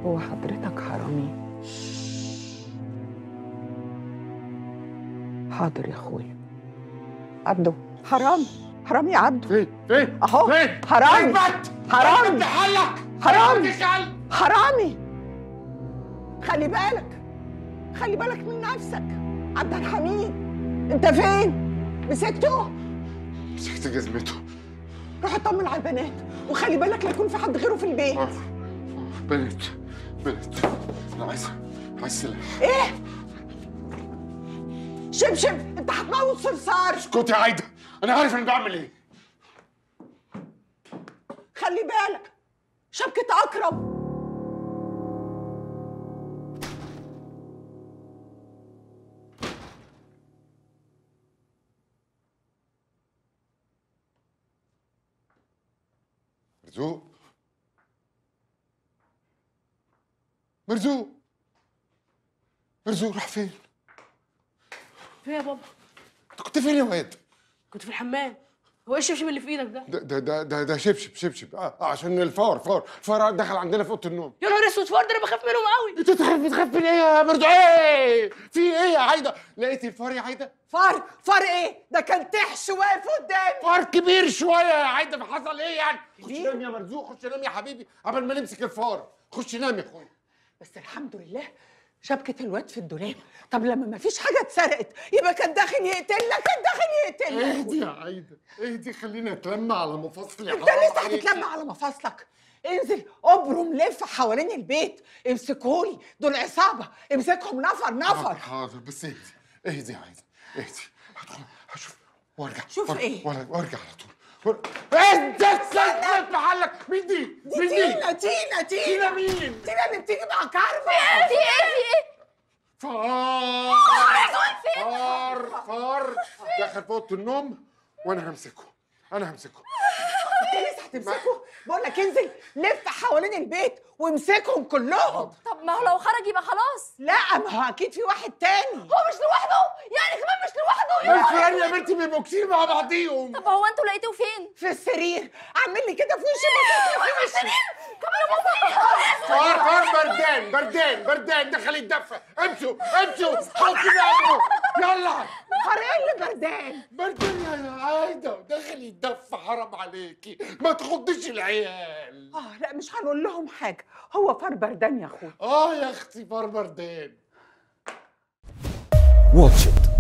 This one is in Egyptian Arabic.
هو حضرتك حرامي حاضر يا اخويا عبده حرام حرام يا عبده فين فين اهو فين حرامي اثبت حرامي اثبت حلك حرامي حرامي حرامي خلي بالك خلي بالك من نفسك عبد الحميد انت فين مسكته مسكت جزمته روح اطمن على البنات وخلي بالك لا يكون في حد غيره في البيت آه، بنت بنت انا عايز عايز سلاح ايه شبشب انت هتموت صرصار اسكت يا عايده انا عارف انا بعمل ايه خلي بالك شبكة أكرم مرزوق مرزوق مرزوق راح فين؟ فين يا بابا؟ انت كنت فين يا واد؟ كنت في الحمام هو ايه الشبشب اللي في ايدك ده؟ ده ده ده ده, ده شبشب شبشب آه آه، عشان الفار فار فار دخل عندنا في اوضه النوم يا نهار اسود فار ده انا بخاف منهم قوي انت تخاف بتخاف من ايه يا مرزوق ايه؟ في ايه يا عايده؟ لقيتي الفار يا عايده؟ فار فار إيه؟ ده كان تحش واقف قدامي فار كبير شويه يا عايده حصل ايه يعني؟ خش نام يا مرزوق خش نام يا حبيبي قبل ما نمسك الفار خش نام يا اخويا بس الحمد لله شبكة الواد في الدولاب طب لما ما فيش حاجة اتسرقت يبقى كان داخل يقتلك كان داخل يقتلك اهدي يا عايده اهدي خلينا اتلم على مفاصلي انت لسه هتتلم على مفاصلك انزل ابرم لف حوالين البيت امسكهولي دول عصابة امسكهم نفر نفر حاضر بس اهدي اهدي يا عايده اهدي هدخل هشوف وارجع شوف وارجع- ايه؟ وارجع وارجع على طول وار- انت تسلم محلك مين دي؟ دي مين تينا تينا تينا تينا مين؟ تينا اللي بتيجي مع كارما في ايه في ايه؟ فار فار فار دخل في اوضه النوم وانا همسكه انا همسكه انت لسه هتمسكه بقول لك انزل لف حوالين البيت وامسكهم كلهم طب ما هو لو خرج يبقى خلاص لا ما هو اكيد في واحد تاني هو مش لوحده يعني كمان مش لوحده الفيران يا بنتي بيبقوا كتير مع بعضيهم طب هو انتوا لقيتوه فين في السرير عامل لي كده في وشي بس في وشي فار فار بردان بردان بردان دخل يتدفى امشوا امشوا حطي بقى يلا فار ايه اللي بردان بردان يا عايده دخل يتدفى حرام عليكي ما تخضيش العيال اه لا مش هنقول لهم حاجه هو فار بردان يا اخويا اه يا اختي فار بردان واتش إت